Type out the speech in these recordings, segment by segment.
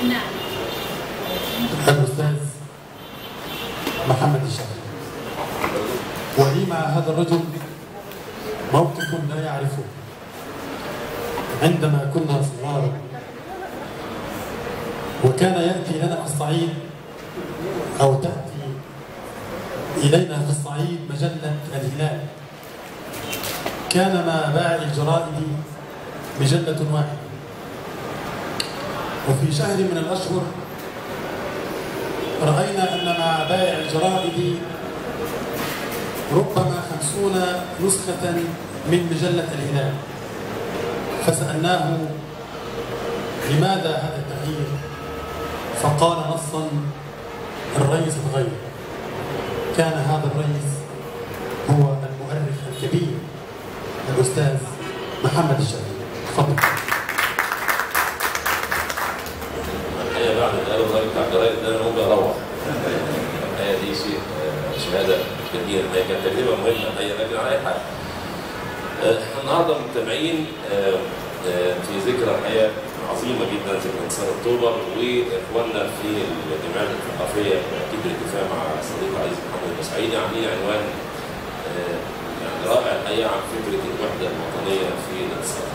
نعم الأستاذ محمد الشافعي ولي مع هذا الرجل موقف لا يعرفه عندما كنا صغارا وكان يأتي لنا في الصعيد أو تأتي إلينا في الصعيد مجلة الهلال كان مع بائع الجرائد مجلة واحدة وفي شهر من الأشهر رأينا أن مع بائع الجرائد ربما خمسون نسخة من مجلة الهلال فسألناه لماذا هذا التغيير فقال نصا الرئيس اتغير كان هذا الرئيس هو المؤرخ الكبير الأستاذ محمد الشافعي تفضل الحقيقه بعد القلب الراجل بتاع الجرايد ده انا ممكن اروح الحقيقه دي شيء آه، شهاده كبيره هي كانت تجربه مهمه الحقيقه لكن على اي حال آه، احنا النهارده مجتمعين آه، آه، في ذكرى الحقيقه عظيمه جدا ذكرى انتصار اكتوبر واخواننا في الجمعيات الثقافيه اكيد بالاتفاق مع صديق العزيز محمد المسعيدي عاملين عنوان آه، يعني رائع الحقيقه عن فكره الوحده الوطنيه في الانتصار.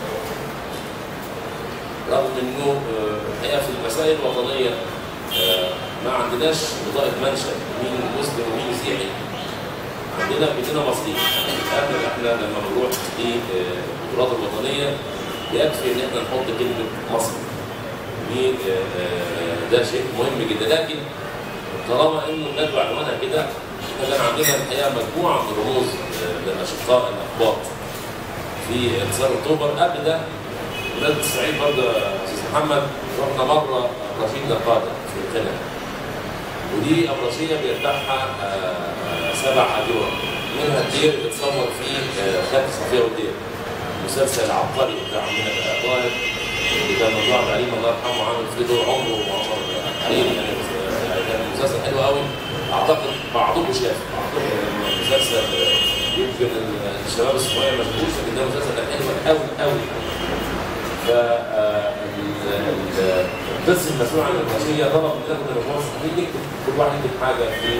رغم انه آه، الحقيقه في المسائل الوطنيه آه، ما عندناش بطاقه منشا مين مسلم ومين مسيحي عندنا كلنا مصريين احنا احنا لما بنروح للبطولات الوطنيه يكفي ان احنا نحط كلمه مصر دي آه، آه، ده شيء مهم جدا لكن طالما انه الندوه عنوانها كده احنا كان عندنا الحقيقه مجموعه من الرموز آه، للاشقاء الاقباط في انتصار اكتوبر قبل ده بلاد الصعيد برضه يا استاذ محمد رحنا مره رشيد نقاده في القنا ودي ابرشيه بيرتاحها آه، سبع ادوار منها الدير اللي اتصور فيه آه، خالد صفيه والدير المسلسل العبقري بتاع عمنا بقى طاهر اللي كان ممدوح عليم الله يرحمه عامل فيه دور عمره وعمر حليم يعني يعني كان مسلسل حلو قوي اعتقد بعضكم شاف بعضكم مسلسل آه، يمكن الشباب الصغير ما شافوش لكن ده مسلسل كان حلو قوي قوي ف آه، ال- ال- القس المسؤول عن الرئاسيه طلب مننا كنا بنوصل نكتب كل واحد يكتب حاجه في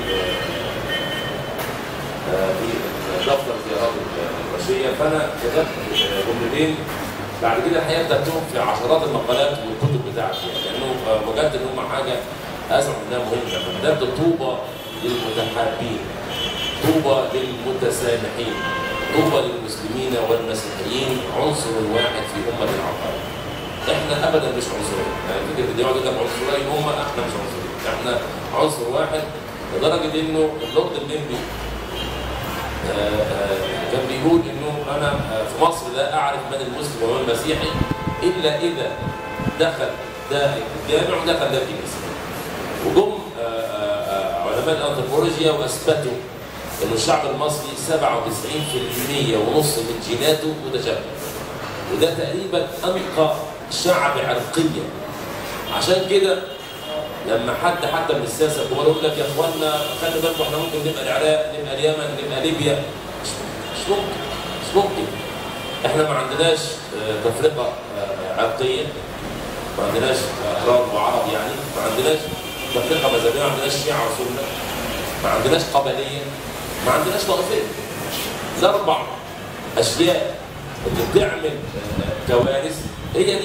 آه، في دفتر زيارات الرئاسيه فانا كتبت آه، جملتين بعد كده الحقيقه كتبتهم في عشرات المقالات والكتب بتاعتي يعني لانه آه، وجدت ان هم حاجه ازعم انها مهمه فكتبت طوبى للمتحابين طوبى للمتسامحين طوبى للمسلمين والمسيحيين عنصر واحد في أمة العقائد. احنا ابدا مش عنصرين، يعني فكره ان يقعد يقول لك عنصرين هم احنا مش عنصرين، احنا عنصر واحد لدرجه انه اللورد الليمبي آه، آه، كان بيقول انه انا آه، في مصر لا اعرف من المسلم ومن المسيحي الا اذا دخل ده الجامع ودخل ده الكنيسه. وجم آه، آه، آه، علماء الانثروبولوجيا واثبتوا ان الشعب المصري 97% ونص من جيناته متشابهه وده تقريبا انقى شعب عرقيا عشان كده لما حد حتى من السياسه الكبار يقول لك يا اخوانا خلي بالكم احنا ممكن نبقى العراق نبقى اليمن نبقى ليبيا مش مش ممكن مش ممكن احنا ما عندناش آه، تفرقه آه، عرقيه ما عندناش افراد وعرب يعني ما عندناش تفرقه مذهبيه ما عندناش شيعه وسنه ما عندناش قبليه ما عندناش طائفيه الاربع اشياء اللي بتعمل آه، كوارث هي دي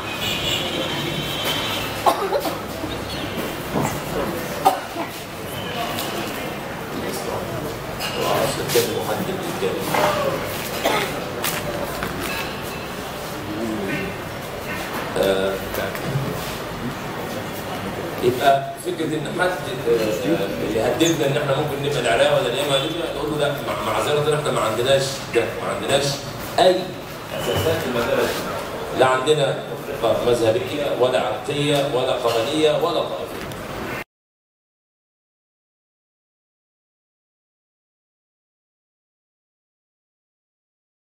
ما اعرفش اتكلم وحد بيتكلم آه، يبقى فكره ان حد آه، آه، يهددنا ان احنا ممكن نبقى العراق ولا اليمن ولا ليبيا نقول له لا مع- معذره احنا ما عندناش ده ما عندناش اي اساسات المدارس لا عندنا فرقه مذهبيه ولا عرقيه ولا قبليه ولا طائفيه